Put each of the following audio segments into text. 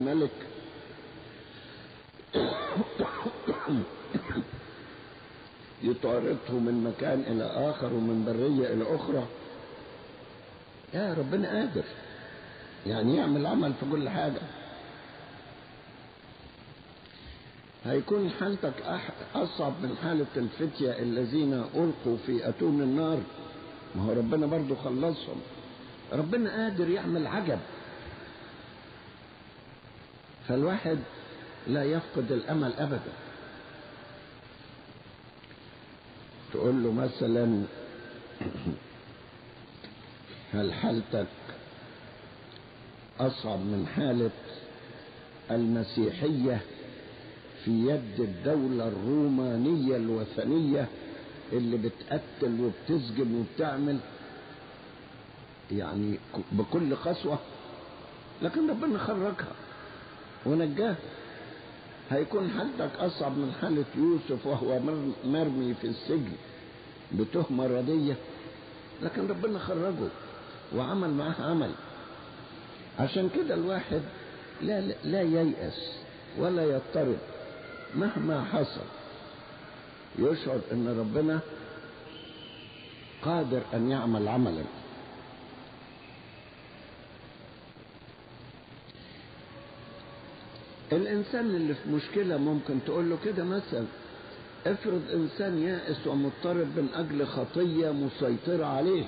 ملك يطارده من مكان إلى آخر ومن برية إلى أخرى يا ربنا قادر يعني يعمل عمل في كل حاجة هيكون حالتك أصعب من حالة الفتية الذين ألقوا في أتون النار ما هو ربنا برضو خلصهم ربنا قادر يعمل عجب فالواحد لا يفقد الأمل أبدا تقول له مثلا هل حالتك أصعب من حالة المسيحية في يد الدولة الرومانية الوثنية اللي بتقتل وبتسجن وبتعمل يعني بكل قسوة لكن ربنا خرجها ونجاه هيكون حالتك أصعب من حالة يوسف وهو مرمي في السجن بتهمة ردية لكن ربنا خرجه وعمل معاه عمل عشان كده الواحد لا لا ييأس ولا يضطرب مهما حصل يشعر ان ربنا قادر ان يعمل عملا الانسان اللي في مشكله ممكن تقول له كده مثلا افرض انسان يائس ومضطرب من اجل خطيه مسيطره عليه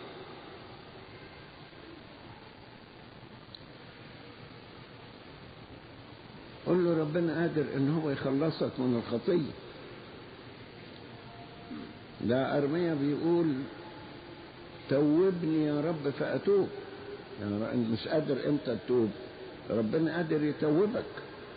قل له ربنا قادر ان هو يخلصك من الخطيه ده ارميا بيقول توبني يا رب فاتوب يعني مش قادر امتى تتوب ربنا قادر يتوبك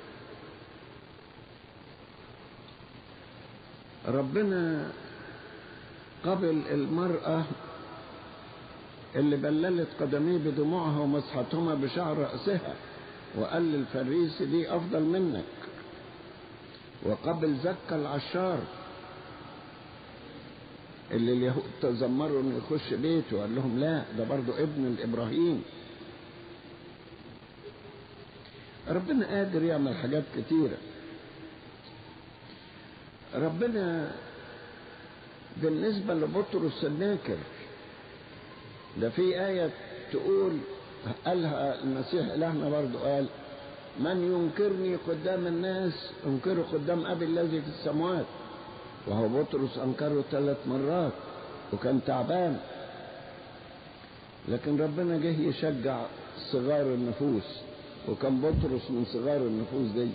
ربنا قبل المرأة اللي بللت قدميه بدموعها ومسحتهما بشعر رأسها وقال للفريسي دي أفضل منك وقبل زكى العشار اللي اليهود تذمروا انه يخش بيته وقال لهم لا ده برضه ابن الابراهيم ربنا قادر يعمل حاجات كتيرة ربنا بالنسبة لبطرس الناكر ده في آية تقول قالها المسيح إلهنا برضه قال من ينكرني قدام الناس انكره قدام أبي الذي في السماوات وهو بطرس أنكره ثلاث مرات وكان تعبان لكن ربنا جه يشجع صغار النفوس وكان بطرس من صغار النفوس دي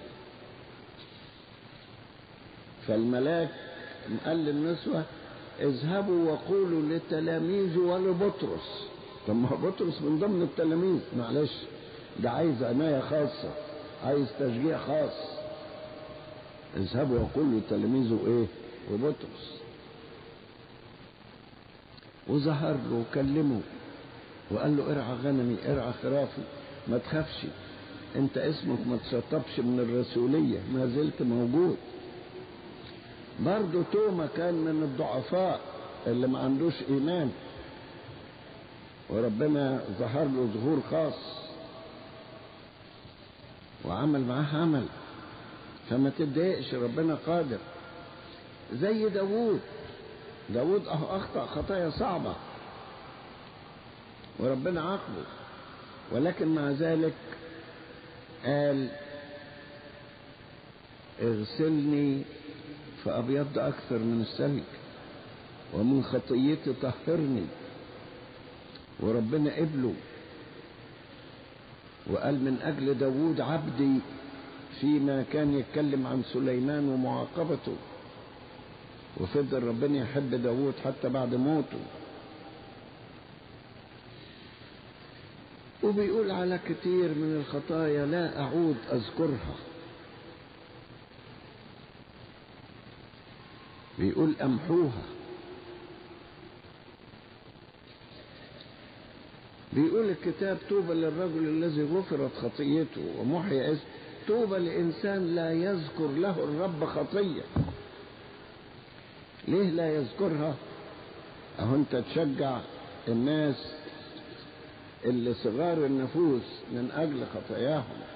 فالملاك قال للنسوة اذهبوا وقولوا للتلاميذ ولبطرس طب ما هو بطرس من ضمن التلاميذ معلش ده عايز عناية خاصة عايز تشجيع خاص اذهبوا وقولوا لتلاميذه ايه وبطرس وظهر له وكلمه وقال له ارعى غنمي ارعى خرافي ما تخافش انت اسمك ما تشطبش من الرسولية ما زلت موجود برضه توما كان من الضعفاء اللي ما عندوش ايمان وربنا ظهر له ظهور خاص وعمل معاه عمل فما تتضايقش ربنا قادر زي داوود داوود اهو اخطأ خطايا صعبة وربنا عاقبه ولكن مع ذلك قال اغسلني فأبيض أكثر من السلك ومن خطيتي طهرني وربنا قبله وقال من أجل داوود عبدي فيما كان يتكلم عن سليمان ومعاقبته وفضل ربنا يحب داوود حتى بعد موته وبيقول على كتير من الخطايا لا أعود أذكرها بيقول أمحوها بيقول الكتاب طوبى للرجل الذي غفرت خطيته ومحي اسم طوبى لإنسان لا يذكر له الرب خطية ليه لا يذكرها أهو أنت تشجع الناس اللي صغار النفوس من أجل خطاياهم